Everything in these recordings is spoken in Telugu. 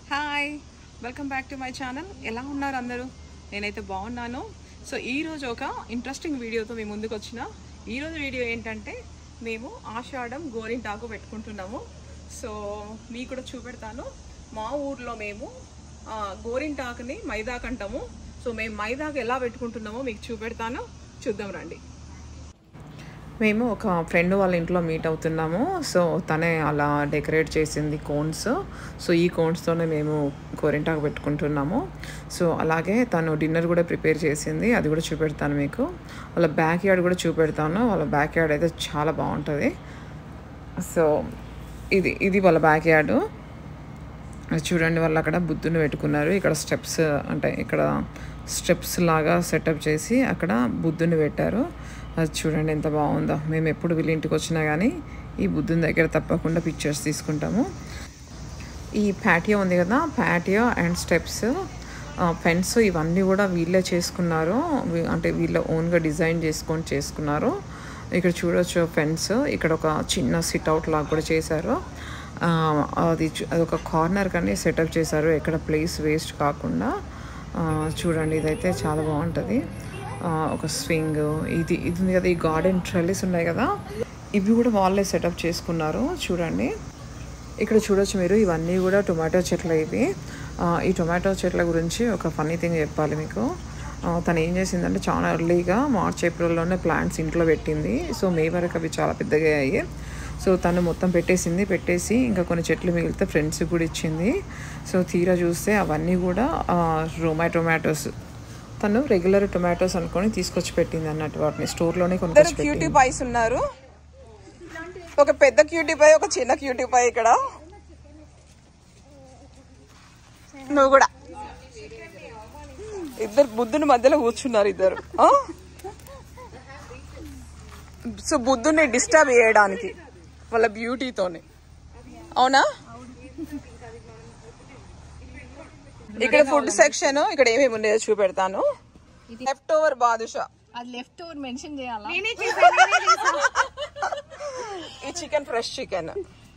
Hi welcome back to my channel ఎలా ఉన్నారు అందరూ నేనైతే బాగున్నాను సో ఈరోజు ఒక ఇంట్రెస్టింగ్ వీడియోతో మీ ముందుకు వచ్చిన ఈరోజు వీడియో ఏంటంటే మేము ఆషాఢం గోరింటాకు పెట్టుకుంటున్నాము సో మీకు కూడా చూపెడతాను మా ఊర్లో మేము ఆ, గోరింటాకుని మైదాకు అంటాము సో మేము మైదాకు ఎలా పెట్టుకుంటున్నామో మీకు చూపెడతాను చూద్దాం రండి మేము ఒక ఫ్రెండ్ వాళ్ళ ఇంట్లో మీట్ అవుతున్నాము సో తనే అలా డెకరేట్ చేసింది కోన్స్ సో ఈ కోన్స్తోనే మేము గోరింటాకు పెట్టుకుంటున్నాము సో అలాగే తను డిన్నర్ కూడా ప్రిపేర్ చేసింది అది కూడా చూపెడతాను మీకు వాళ్ళ బ్యాక్ యార్డ్ కూడా చూపెడతాను వాళ్ళ బ్యాక్ యార్డ్ అయితే చాలా బాగుంటుంది సో ఇది ఇది వాళ్ళ బ్యాక్ యార్డు అది చూడండి వాళ్ళు అక్కడ బుద్ధుని పెట్టుకున్నారు ఇక్కడ స్టెప్స్ అంటే ఇక్కడ స్టెప్స్ లాగా సెటప్ చేసి అక్కడ బుద్ధుని పెట్టారు అది చూడండి ఎంత బాగుందో మేము ఎప్పుడు వీళ్ళ ఇంటికి వచ్చినా కానీ ఈ బుద్ధుని దగ్గర తప్పకుండా పిక్చర్స్ తీసుకుంటాము ఈ ప్యాటియో ఉంది కదా ప్యాటియో అండ్ స్టెప్స్ ఫెన్స్ ఇవన్నీ కూడా వీళ్ళే చేసుకున్నారు వీ- అంటే వీళ్ళ ఓన్గా డిజైన్ చేసుకొని చేసుకున్నారు ఇక్కడ చూడొచ్చు ఫెన్స్ ఇక్కడ ఒక చిన్న సిట్ అవుట్ లాగా కూడా చేశారు ఆ, అది చూ- అదొక కార్నర్ కానీ సెటప్ చేశారు ఎక్కడ ప్లేస్ వేస్ట్ కాకుండా ఆ, చూడండి ఇదైతే చాలా బాగుంటుంది ఆ, ఒక స్వింగ్ ఇది ఇది ఉంది కదా ఈ గార్డెన్ ట్రెల్లీస్ ఉన్నాయి కదా ఇవి కూడా వాళ్ళే సెటప్ చేసుకున్నారు చూడండి ఇక్కడ చూడొచ్చు మీరు ఇవన్నీ కూడా టొమాటో చెట్లు ఇవి ఆ, ఈ టొమాటో చెట్ల గురించి ఒక ఫన్నీ థింగ్ చెప్పాలి మీకు ఆ, తను ఏం చేసిందంటే చాలా ఎర్లీగా మార్చ్ ఏప్రిల్లోనే ప్లాంట్స్ ఇంట్లో పెట్టింది సో మే వరకు అవి చాలా పెద్దగా అయ్యాయి సో తను మొత్తం పెట్టేసింది పెట్టేసి ఇంకా కొన్ని చెట్లు మిగిలితే ఫ్రెండ్స్కి కూడా ఇచ్చింది సో తీరా చూస్తే అవన్నీ కూడా రోమా టొమాటోస్ తను రెగ్యులర్ టొమాటోస్ అనుకొని తీసుకొచ్చి పెట్టింది అన్నట్టు వాటిని స్టోర్లోనే కొనుక్కొచ్చి క్యూటీ పైస్ ఉన్నారు ఒక పెద్ద క్యూటీ పై ఒక చిన్న క్యూటీ పై ఇక్కడ నువ్వు కూడా ఇద్దరు బుద్ధుని మధ్యలో కూర్చున్నారు ఇద్దరు ఆ? సో బుద్ధుని డిస్టర్బ్ చేయడానికి వాళ్ళ బ్యూటీతోని అవునా ఇక్కడ ఫుడ్ సెక్షన్ ఇక్కడ ఏమేమి ఉన్నాయో చూపెడతాను లెఫ్ట్ ఓవర్ బాదుషా అది లెఫ్ట్ ఓవర్ మెన్షన్ చేయాలా ఈ చికెన్ ఫ్రెష్ చికెన్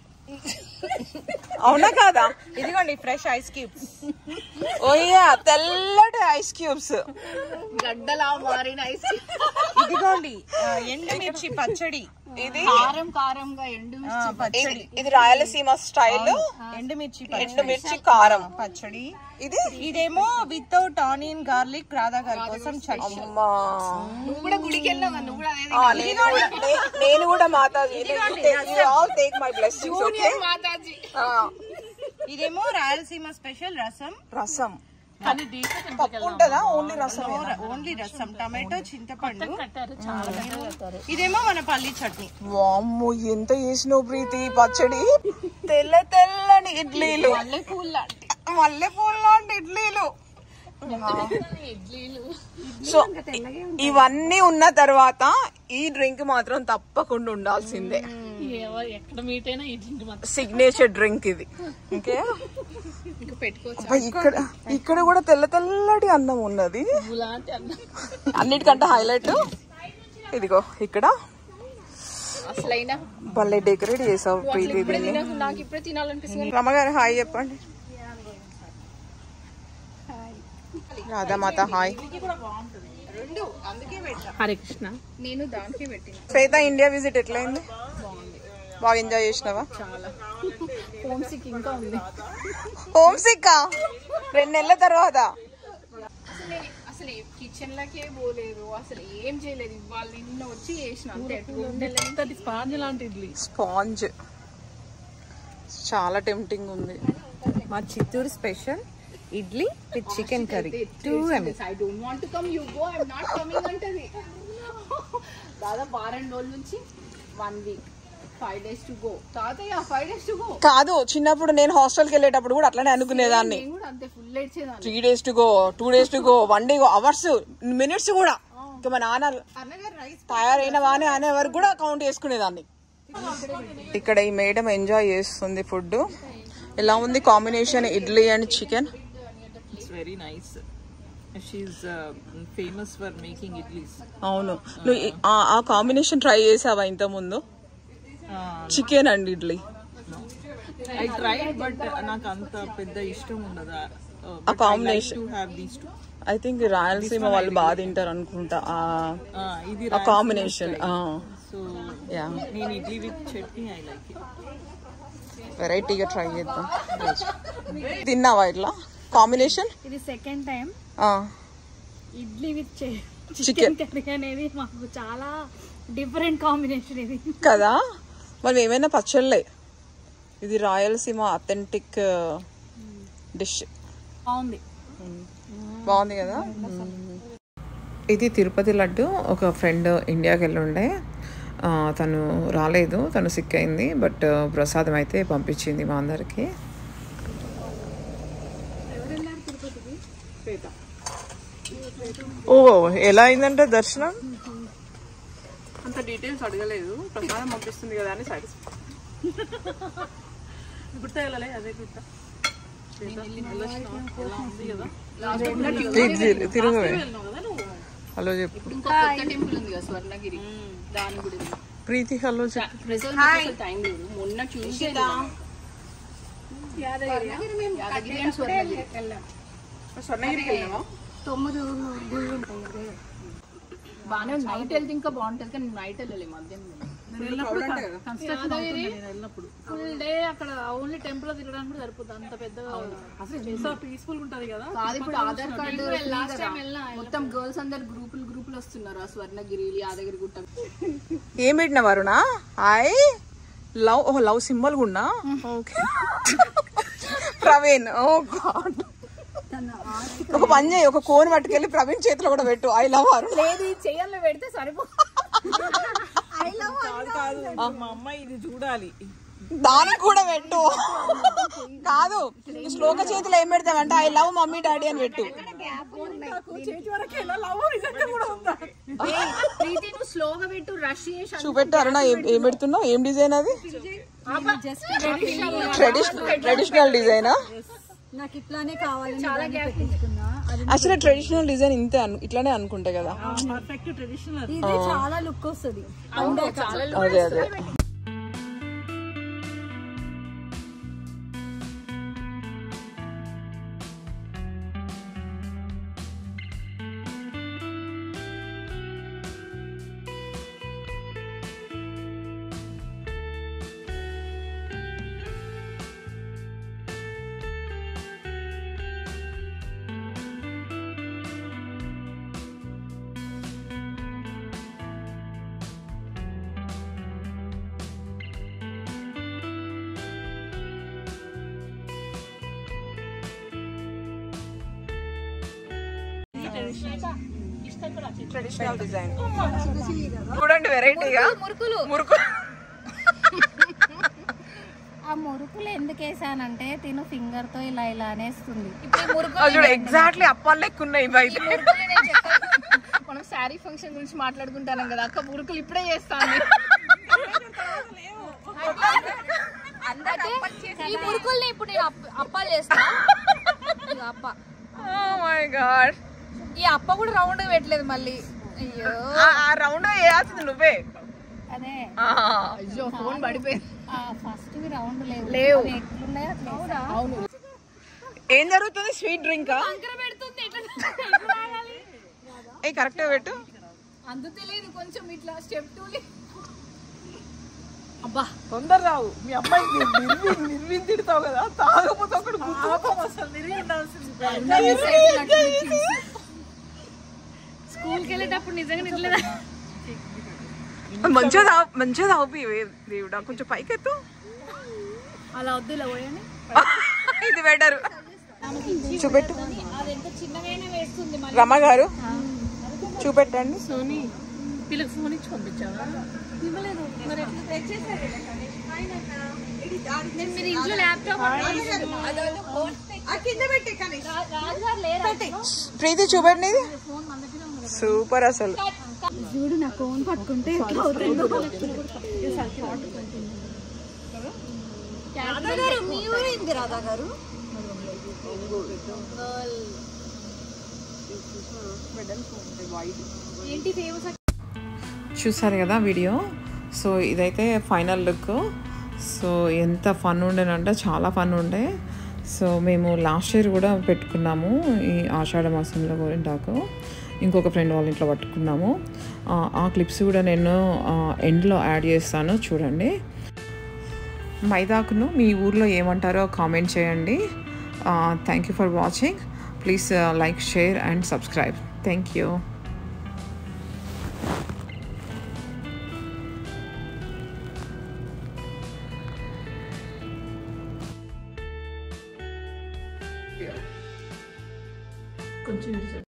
అవునా కాదా ఇదిగోండి ఫ్రెష్ ఐస్ క్యూబ్స్ ఓయ్యా తెల్లటి ఐస్ క్యూబ్స్ గడ్డలా మారిన ఐస్ ఇదిగోండి ఆ, ఎండుమిర్చి పచ్చడి ఇది కారం కారంగా ఎండు ఇది ఇది రాయలసీమ స్టైల్ ఎండుమిర్చి ఎండుమిర్చి కారం పచ్చడి ఇది ఇదేమో వితౌట్ ఆనియన్ గార్లిక్ రాధా గారి కోసం చట్నీ అమ్మా నువ్వు కూడా గుడికి వెళ్ళావు కదా, నువ్వు కూడా అదే ఆ, నేను కూడా- నే- నేను కూడా Mataji all take my blessings okay Mataji ఇదేమో రాయలసీమ స్పెషల్ రసం రసం కానీ దీప పప్పు ఉంటుందా ఓన్లీ రసం ఓన్లీ రసం టమాటో చింతపండు ఇదేమో మన పల్లి చట్నీ వామ్మో ఎంత చేసినావు ప్రీతి పచ్చడి తెల్ల తెల్లని ఇడ్లీలు మల్లె పూలు లాంటి మల్లెపూలు లాంటి ఇడ్లీలు ఇడ్లీలు సో ఇవన్నీ ఉన్న తర్వాత ఈ డ్రింక్ మాత్రం తప్పకుండా ఉండాల్సిందే ఎవరు ఎక్కడ మీట్ అయినా ఇడ్లీ మాత్రం సిగ్నేచర్ డ్రింక్ ఇది ఓకే ఇంకా పెట్టుకోవచ్చు అబ్బా, ఇక్కడ ఇక్కడ కూడా తెల్ల తెల్లటి అన్నం ఉన్నది పువ్వు లాంటి అన్నం అన్నిటికంటే హైలైట్ ఇదిగో ఇక్కడ అసలైన భలే డెకరేట్ చేసావు ప్రీతి ఇప్పుడే దీన్ని తినకు నాకు ఇప్పుడే తినాలనిపిస్తుంది రమ్మగారు హాయ్ చెప్పండి రాధామాత హాయ్ రెండు అందుకే పెట్టా హరే కృష్ణ నేను దానికే పెట్టిన శ్వేత ఇండియా విజిట్ ఎట్లయింది బాగా ఎంజాయ్ చేసినావా చాలా హోమ్ సిక్ ఇంకా ఉంది హోమ్ సిక్ రెండు నెలల తర్వాత అసలు నేను- అసలు కిచెన్ లకే పోలేదు అసలు ఏం చేయలేదు ఇవాళ నిన్న వచ్చి చేసిన అంతే ఎంత స్పాంజ్ లాంటి ఇడ్లీ స్పాంజ్ చాలా టెంప్టింగ్ ఉంది మా Chittoor special idli with chicken curry too I don't want to come you go I'm not coming అంటది దాదాపు వారం రోజుల నుంచి one week five days to go తాతయ్య ఫైవ్ డేస్ టు గో కాదు చిన్నప్పుడు నేను హాస్టల్కి వెళ్ళేటప్పుడు కూడా అట్లనే అనుకునేదాన్ని నేను కూడా అంతే ఫుల్ ఏడ్చేదాన్ని three days to go two days to go one day go hours minutes కూడా ఇంకా మా నాన్న అన్నగారు రైస్ తయారైనవా అని అనే వరకు కూడా కౌంట్ చేసుకునేదాన్ని ఇక్కడ ఈ మేడం ఎంజాయ్ చేస్తుంది ఫుడ్ ఎలా ఉంది combination idli and chicken It's very nice. She's uh, famous for making idlis. అవును నువ్వు ఈ- ఆ- ఆ కాంబినేషన్ ట్రై చేసావా ఇంత ముందు Uh, chicken and idli I tried but నాకు అంత పెద్ద ఇష్టం ఉండదు ఆ combination. To have these too I think Rayalaseema వాళ్ళు బాగా తింటారు అనుకుంటా ఆ ఇది ఆ కాంబినేషన్ సో యా నేను idli with chutney I like it వెరైటీగా ట్రై చేద్దాం తిన్నావా ఇట్లా కాంబినేషన్ ఇది second time idli with chicken chicken curry అనేది మాకు చాలా డిఫరెంట్ కాంబినేషన్ ఇది కదా మనం ఏమైనా పచ్చళ్ళే ఇది రాయలసీమ అథెంటిక్ డిష్ బాగుంది బాగుంది కదా ఇది తిరుపతి లడ్డు ఒక ఫ్రెండ్ ఇండియాకి వెళ్ళి ఉండే ఆ, తను రాలేదు తను సిక్ అయింది బట్ ప్రసాదం అయితే పంపించింది మా అందరికి ఓ ఎలా అయిందంటే దర్శనం అంత డీటెయిల్స్ అడగలేదు ప్రసాదం పంపిస్తుంది కదా అని సాటిస్ఫై గుర్త వెళ్ళలే అదే గుర్త తిరుగు హలో చెప్పు ఇంకో కొత్త టెంపుల్ ఉంది కదా స్వర్ణగిరి దాని గుడి ప్రీతి హలో చెప్పు ప్రెసెంట్ అసలు టైం లేదు మొన్న చూసి యాదగిరి అండ్ స్వర్ణగిరి స్వర్ణగిరికి వెళ్ళావా తొమ్మిది గుళ్ళు ఉంటాయి అదే బాగానే నైట్ వెళ్తే ఇంకా బాగుంటది కానీ నైట్ వెళ్ళలేము మధ్యాహ్నం ఫుల్ డే అక్కడ ఓన్లీ టెంపుల్ తిరగడానికి కూడా సరిపోతుంది అంత పెద్దగా పీస్ఫుల్ ఉంటది కదా కాదు ఇప్పుడు ఆధార్ కార్డు లాస్ట్ టైం వెళ్ళినా మొత్తం గర్ల్స్ అందరు గ్రూపులు గ్రూపులు వస్తున్నారు ఆ స్వర్ణగిరి యాదగిరి గుట్ట ఏం పెట్టిన Varuna hi love oh love symbol గున్నా ఓకే ప్రవీణ్ ఓ గాడ్ ఒక పని చేయి ఒక కోన్ పట్టుకెళ్ళి ప్రవీణ్ చేతిలో కూడా పెట్టు ఐ లవ్ వరుణ్ లేదు చెయ్యాలో పెడితే సరిపో కాదు కాదు మా అమ్మాయి ఇది చూడాలి దానికి కూడా పెట్టు కాదు ఈ శ్లోక చేతిలో ఏం పెడతావంటే ఐ లవ్ మమ్మీ డాడీ అని పెట్టు ప్రీతి నువ్వు స్లోగా పెట్టు రష్ చేసి చూపెట్టు అరుణ ఏం ఏం పెడుతున్నావు ఏం డిజైన్ అది ట్రెడిషనల్ ట్రెడిషనల్ డిజైనా నాకు ఇట్లానే కావాలని చాలా పెట్టించుకున్నా అది యాక్చువల్లీ ట్రెడిషనల్ డిజైన్ ఇంతే అను ఇట్లానే అనుకుంటా కదా ఇది చాలా లుక్ వస్తుంది అదే అదే ట్రెడిషనల్ డిజైన్ చూడండి వెరైటీగా మురుకులు మురుకు ఆ మురుకులు ఎందుకు వేసానంటే తిను ఫింగర్ తో ఇలా ఇలా అనేస్తుంది ఇప్పుడు ఈ మురుకు అది చూడు ఎగ్జాక్ట్లీ అప్పాలు లెక్క ఉన్నాయి ఇవి అయితే మనం శారీ ఫంక్షన్ గురించి మాట్లాడుకుంటాం కదా అక్క మురుకులు ఇప్పుడే చేస్తాను ఈ మురుకుల్ని ఇప్పుడు నేను అప్ప- అప్పాలు చేస్తా ఇదిగో అప్ప మై గాడ్ ఈ అప్ప కూడా రౌండ్ పెట్టలేదు మళ్ళీ అయ్యో ఆ రౌండ్ వేయాల్సింది నువ్వే అదే ఆ. అయ్యో ఫోన్ పడిపోయింది ఫస్ట్ రౌండ్ లేవు లేవు. అవి ఎట్లున్నాయో అట్లా వేసా. అవును ఏం జరుగుతుంది స్వీట్ డ్రింక్ పెడుతుంది ఎట్లా ఎట్లా తాగాలి? ఏ కరెక్ట్ పెట్టు అందు తెలియదు కొంచెం ఇట్లా స్టెప్ టూ తొందర రావు మీ అమ్మాయి నిర్వి నిర్విని తిడతావు కదా తాగపోతే ఒకటి పాపం అసలు నిర్వి ఉండాల్సింది స్కూల్కి వెళ్ళేటప్పుడు నిజంగా నిద్రలేదా మంచిగా తాగు మంచిగా తాగుపి దేవుడా కొంచెం పైకెత్తు అలా వద్దు ఇలా పోయని ఇది బెటర్ చూపెట్టు అది ఎంత చిన్నగైనా వేస్తుంది మళ్ళీ రమ గారు చూపెట్టండి వీళ్ళకి ఫోన్ ఇచ్చి పంపించావా ఇవ్వలేదు మరి ఎట్లా తెచ్చేసారు నేను మీరు ఇంట్లో ల్యాప్టాప్ రాజుగారు లేరా ప్రీతి చూపెట్టండి ఇది సూపర్ అసలు చూడు నా ఫోన్ పట్టుకుంటే ఎట్లా అవుతుందో రాధా గారు మీ ఊరేంది రాధా గారు ఏంటి ఫేమస్ చూసారు కదా వీడియో సో ఇదైతే ఫైనల్ లుక్ సో ఎంత ఫన్ ఉండేనంటే చాలా ఫన్ ఉండే సో మేము లాస్ట్ ఇయర్ కూడా పెట్టుకున్నాము ఈ ఆషాఢ మాసంలో గోరింటాకు ఇంకొక ఫ్రెండ్ వాళ్ళ ఇంట్లో పట్టుకున్నాము ఆ, ఆ క్లిప్స్ కూడా నేను ఎండ్లో యాడ్ చేస్తాను చూడండి మైదాకును మీ ఊర్లో ఏమంటారో కామెంట్ చేయండి thank you for watching please like share and subscribe thank you కొంచెం